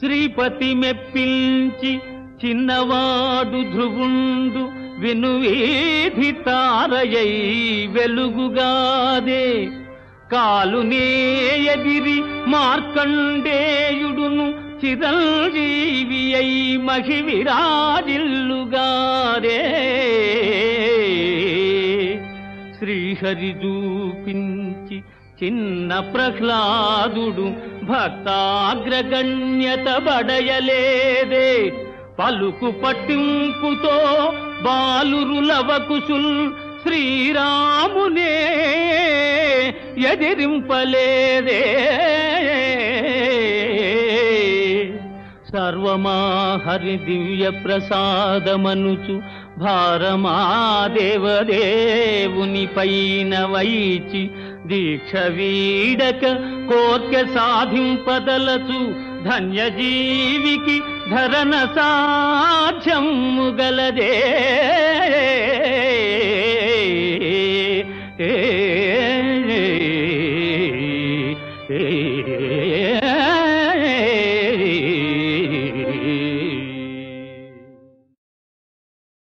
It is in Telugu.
శ్రీపతి మెప్పించి చిన్నవాడు ధ్రువుండు వినువీధి తారయై వెలుగుగాదే కాలునే ఎదిరి మార్కండేయుడును చిరంజీవి అయి మహివిరాజిల్లుగారే శ్రీహరి చూపించి చిన్న ప్రహ్లాదుడు భక్తాగ్రగణ్యత బడయలేదే పలుకు పట్టింపుతో బాలురులవకుసుల్ శ్రీరామునే ఎదిరింపలేదే సర్వమా హరి దివ్య ప్రసాదమనుచు భారమా దేవదేవుని పైన వైచి దీక్ష వీడక కోర్కె సాధింపదలచు ధన్యజీవికి ధరణ సాధ్యము గలదే ఏ